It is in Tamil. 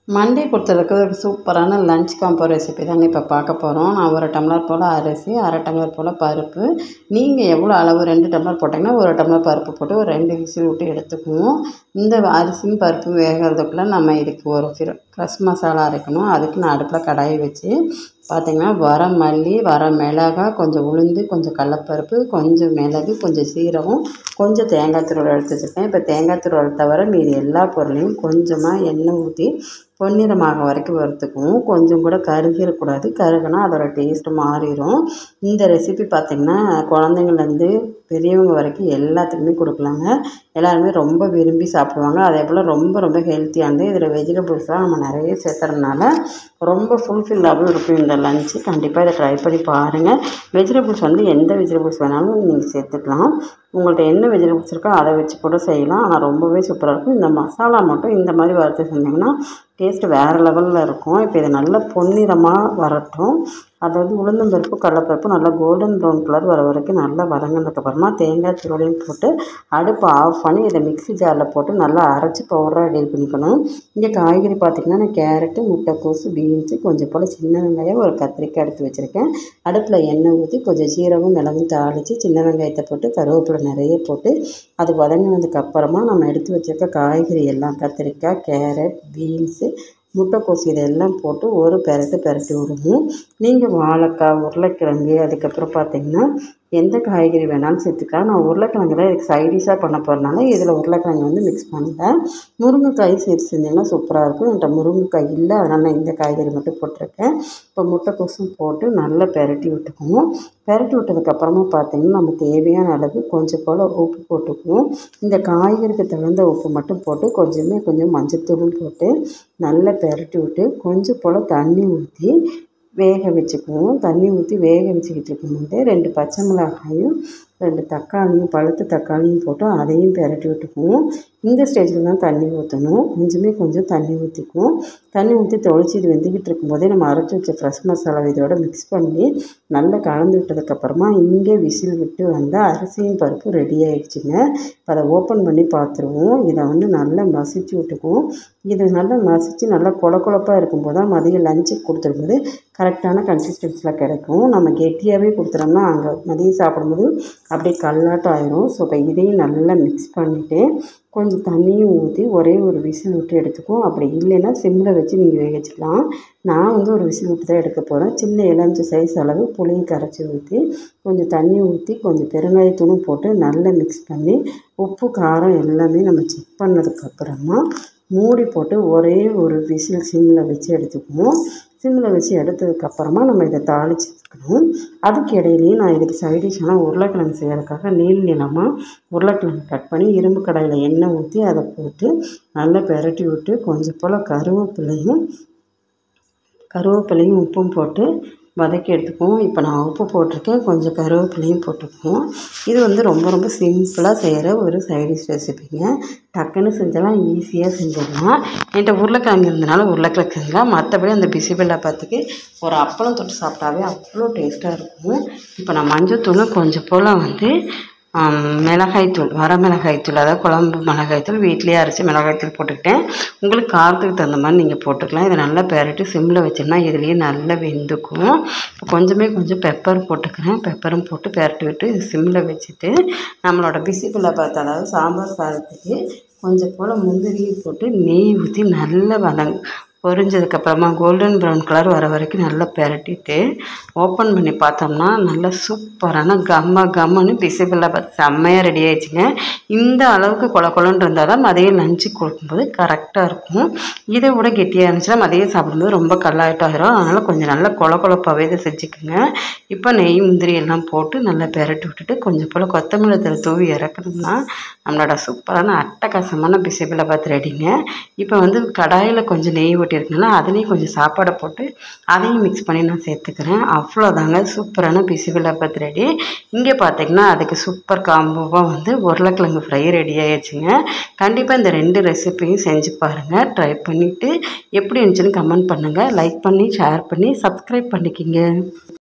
மண்டே பொறுத்தளவுக்கு ஒரு சூப்பரான லஞ்ச் காம்போ ரெசிபி தாங்க இப்போ பார்க்க போகிறோம் நான் ஒரு டம்ளர் போல் அரிசி அரை டம்ளர் போல் பருப்பு நீங்கள் எவ்வளோ அளவு ரெண்டு டம்ளர் போட்டிங்கன்னா ஒரு டம்ளர் பருப்பு போட்டு ஒரு ரெண்டு விசில் விட்டு எடுத்துக்குவோம் இந்த அரிசியும் பருப்பு வேகிறதுக்குள்ளே நம்ம இதுக்கு ஒரு ஃபிர க்ரஸ் மசாலா அரைக்கணும் அதுக்கு நான் அடுப்பில் கடாயை வச்சு பார்த்திங்கன்னா வர மல்லி வர மிளகாய் கொஞ்சம் உளுந்து கொஞ்சம் கடலப்பருப்பு கொஞ்சம் மிளகு கொஞ்சம் சீரகம் கொஞ்சம் தேங்காய் துருவல் எடுத்து வச்சுருக்கேன் இப்போ தேங்காய் துருவல் தவிர மீதி எல்லா பொருளையும் கொஞ்சமாக எண்ணெய் ஊற்றி பொன்னிறமாக வரைக்கும் வறுத்துக்குவோம் கொஞ்சம் கூட கருகிடக்கூடாது கருகுனா அதோட டேஸ்ட்டு மாறிடும் இந்த ரெசிபி பார்த்திங்கன்னா குழந்தைங்கள்லேருந்து பெரியவங்க வரைக்கும் எல்லாத்துக்குமே கொடுக்கலாங்க எல்லாருமே ரொம்ப விரும்பி சாப்பிடுவாங்க அதே போல் ரொம்ப ரொம்ப ஹெல்த்தியானது இதில் வெஜிடபிள்ஸ்லாம் நம்ம நிறைய சேர்த்துறதுனால ரொம்ப ஃபுல்ஃபில்லாகவும் இருக்கும் இந்த லஞ்சு கண்டிப்பாக இதை ட்ரை பண்ணி பாருங்கள் வெஜிடபிள்ஸ் வந்து எந்த வெஜிடபிள்ஸ் வேணாலும் நீங்கள் சேர்த்துக்கலாம் உங்கள்கிட்ட என்ன வெஜிடபிள்ஸ் இருக்கோ அதை வச்சு கூட செய்யலாம் ஆனால் ரொம்பவே சூப்பராக இருக்கும் இந்த மசாலா மட்டும் இந்த மாதிரி வறுத்து செஞ்சிங்கன்னா டேஸ்ட்டு வேறு லெவலில் இருக்கும் இப்போ இது நல்லா பொன்னிறமாக வரட்டும் அதாவது உளுந்தம்பருப்பு கடலைப்பருப்பு நல்லா கோல்டன் ப்ரௌன் கலர் வர வரைக்கும் நல்லா வதங்கினதுக்கப்புறமா தேங்காய் துருவலையும் போட்டு அடுப்பை ஆஃப் பண்ணி இதை மிக்ஸி ஜாரில் போட்டு நல்லா அரைச்சி பவுடராக ரெடி பண்ணிக்கணும் இங்கே காய்கறி பார்த்திங்கன்னா நான் கேரட்டு முட்டைக்கோசு பீன்ஸு கொஞ்சம் போல் சின்ன வெங்காயம் ஒரு கத்திரிக்காய் எடுத்து வச்சுருக்கேன் அடுப்பில் எண்ணெய் ஊற்றி கொஞ்சம் சீரகம் மிளகும் தாளித்து சின்ன வெங்காயத்தை போட்டு கருவேப்பிலை நிறைய போட்டு அது வதங்கினதுக்கப்புறமா நம்ம எடுத்து வச்சுருக்க காய்கறி எல்லாம் கத்திரிக்காய் கேரட் பீன்ஸு முட்டைக்கோசு இதெல்லாம் போட்டு ஒரு பெரட்டு பெரட்டி விடுவோம் நீங்கள் வாழைக்காய் உருளைக்கிழங்கு அதுக்கப்புறம் பார்த்திங்கன்னா எந்த காய்கறி வேணாலும் சேர்த்துக்கலாம் நான் உருளைக்கிழங்கு தான் இதுக்கு சைடிஷாக பண்ண போகிறனால இதில் உருளைக்கிழங்கு வந்து மிக்ஸ் பண்ணல முருங்கைக்காய் சேர்த்து செஞ்சிங்கன்னா சூப்பராக இருக்கும் என்கிட்ட முருங்கைக்காய் இல்லை அதனால் நான் இந்த காய்கறி மட்டும் போட்டிருக்கேன் இப்போ முட்டைக்கோசும் போட்டு நல்லா பெரட்டி விட்டுக்குவோம் பெரட்டி விட்டதுக்கப்புறமா பார்த்திங்கன்னா நம்ம தேவையான அளவு கொஞ்சம் போல் உப்பு போட்டுக்குவோம் இந்த காய்கறிக்கு தகுந்த உப்பு மட்டும் போட்டு கொஞ்சமே கொஞ்சம் மஞ்சத்தூளும் போட்டு நல்லா பெரட்டி விட்டு கொஞ்சம் போல் தண்ணி ஊற்றி வேக வச்சுக்குவோம் தண்ணி ஊற்றி வேக வச்சுக்கிட்டு இருக்கும்போது ரெண்டு பச்சை மிளகாயும் ரெண்டு தக்காளியும் பழுத்த தக்காளியும் போட்டு அதையும் பெரட்டி விட்டுக்குவோம் இந்த ஸ்டேஜில் தான் தண்ணி ஊற்றணும் கொஞ்சமே கொஞ்சம் தண்ணி ஊற்றிக்குவோம் தண்ணி ஊற்றி தொளிச்சு இது வெந்துக்கிட்டு இருக்கும்போதே நம்ம அரைச்சி வச்ச ஃப்ரெஷ் மசாலா இதோட மிக்ஸ் பண்ணி நல்லா கலந்து விட்டதுக்கப்புறமா இங்கே விசில் விட்டு வந்தால் அரிசியும் பருப்பு ரெடி ஆகிடுச்சுங்க இப்போ அதை ஓப்பன் பண்ணி பார்த்துருவோம் இதை வந்து நல்லா மசிச்சு விட்டுக்குவோம் இது நல்லா மசித்து நல்லா கொல கொழப்பாக இருக்கும்போது தான் மதியம் லஞ்சுக்கு கொடுத்துருக்கும்போது கரெக்டான கன்சிஸ்டன்சியில் கிடைக்கும் நம்ம கெட்டியாகவே கொடுத்துட்டோம்னா அங்கே மதியம் சாப்பிடும்போது அப்படியே கல்லாட்டம் ஆயிரும் ஸோ இப்போ இதையும் நல்லா மிக்ஸ் பண்ணிவிட்டு கொஞ்சம் தண்ணியும் ஊற்றி ஒரே ஒரு விசில் விட்டு எடுத்துக்குவோம் அப்படி இல்லைன்னா சிம்மில் வச்சு நீங்கள் வேக வச்சுக்கலாம் நான் வந்து ஒரு விசில் விட்டு தான் எடுக்க போகிறேன் சின்ன எலுமிச்சை சைஸ் அளவு புளியை கரைச்சி ஊற்றி கொஞ்சம் தண்ணி ஊற்றி கொஞ்சம் பெருங்காயத்தூளும் போட்டு நல்லா மிக்ஸ் பண்ணி உப்பு காரம் எல்லாமே நம்ம செக் பண்ணதுக்கப்புறமா மூடி போட்டு ஒரே ஒரு விசில் சிம்மில் வச்சு எடுத்துக்குவோம் சிம்மில் வச்சு எடுத்ததுக்கப்புறமா நம்ம இதை தாளிச்சுக்கணும் அதுக்கு இடையிலேயே நான் இதுக்கு சைடிஷ்ஷெல்லாம் உருளைக்கிழங்கு செய்கிறதுக்காக நீள் நீளமாக உருளைக்கிழங்கு கட் பண்ணி இரும்பு கடாயில் எண்ணெய் ஊற்றி அதை போட்டு நல்லா பெரட்டி விட்டு கொஞ்சம் போல் கருவேப்பிலையும் கருவேப்பிலையும் உப்பும் போட்டு வதக்கி எடுத்துக்குவோம் இப்போ நான் உப்பு போட்டிருக்கேன் கொஞ்சம் கருவேப்பிலையும் போட்டுக்குவோம் இது வந்து ரொம்ப ரொம்ப சிம்பிளாக செய்கிற ஒரு சைடிஷ் ரெசிபிங்க டக்குன்னு செஞ்சலாம் ஈஸியாக செஞ்சிடலாம் என்கிட்ட உருளைக்கிழங்கு இருந்தனால உருளைக்கிழங்கு செஞ்சலாம் மற்றபடி அந்த பிசிபெல்லா பார்த்துக்கு ஒரு அப்பளம் தொட்டு சாப்பிட்டாவே அவ்வளோ டேஸ்ட்டாக இருக்கும் இப்போ நான் மஞ்சள் தூளும் கொஞ்சம் போல் வந்து மிளகாய்த்தூள் வர மிளகாய்த்தூள் அதாவது குழம்பு மிளகாய்த்தூள் வீட்லேயே அரைச்சி மிளகாய்த்தூள் போட்டுக்கிட்டேன் உங்களுக்கு காரத்துக்கு தகுந்த மாதிரி நீங்கள் போட்டுக்கலாம் இதை நல்லா பெரட்டி சிம்மில் வச்சோம்னா இதுலேயே நல்லா வெந்துக்கும் கொஞ்சமே கொஞ்சம் பெப்பர் போட்டுக்கிறேன் பெப்பரும் போட்டு பெரட்டி விட்டு இது சிம்மில் வச்சுட்டு நம்மளோட பிசிப்பில் பார்த்து அதாவது சாம்பார் சாதத்துக்கு கொஞ்சம் போல் முந்திரியும் போட்டு நெய் ஊற்றி நல்லா வதங் பொரிஞ்சதுக்கப்புறமா கோல்டன் ப்ரௌன் கலர் வர வரைக்கும் நல்லா பெரட்டிட்டு ஓப்பன் பண்ணி பார்த்தோம்னா நல்லா சூப்பரான கம்ம கம்மன்னு பிசிபிளாக பார்த்து செம்மையாக ரெடி ஆயிடுச்சுங்க இந்த அளவுக்கு கொல கொலன்னு இருந்தால் தான் மதியம் லஞ்சு கொடுக்கும்போது கரெக்டாக இருக்கும் இதை விட கெட்டியாக இருந்துச்சுன்னா மதியம் சாப்பிடும்போது ரொம்ப கல்லாயிட்டம் ஆயிரும் அதனால் கொஞ்சம் நல்லா கொல கொலப்பாகவே இதை செஞ்சுக்குங்க இப்போ நெய் முந்திரி எல்லாம் போட்டு நல்லா பெரட்டி விட்டுட்டு கொஞ்சம் போல் கொத்தமல்லி தலை தூவி இறக்கணும்னா நம்மளோட சூப்பரான அட்டகாசமான பிசிபிளை பார்த்து ரெடிங்க இப்போ வந்து கடாயில் கொஞ்சம் நெய் ஊட்டியிருக்கனால அதுலேயும் கொஞ்சம் சாப்பாடை போட்டு அதையும் மிக்ஸ் பண்ணி நான் சேர்த்துக்கிறேன் அவ்வளோதாங்க சூப்பரான பிசிபிளை பார்த்து ரெடி இங்கே பார்த்தீங்கன்னா அதுக்கு சூப்பர் காம்போவாக வந்து உருளைக்கிழங்கு ஃப்ரை ரெடி ஆயிடுச்சுங்க கண்டிப்பாக இந்த ரெண்டு ரெசிபியும் செஞ்சு பாருங்கள் ட்ரை பண்ணிவிட்டு எப்படி இருந்துச்சுன்னு கமெண்ட் பண்ணுங்கள் லைக் பண்ணி ஷேர் பண்ணி சப்ஸ்கிரைப் பண்ணிக்கிங்க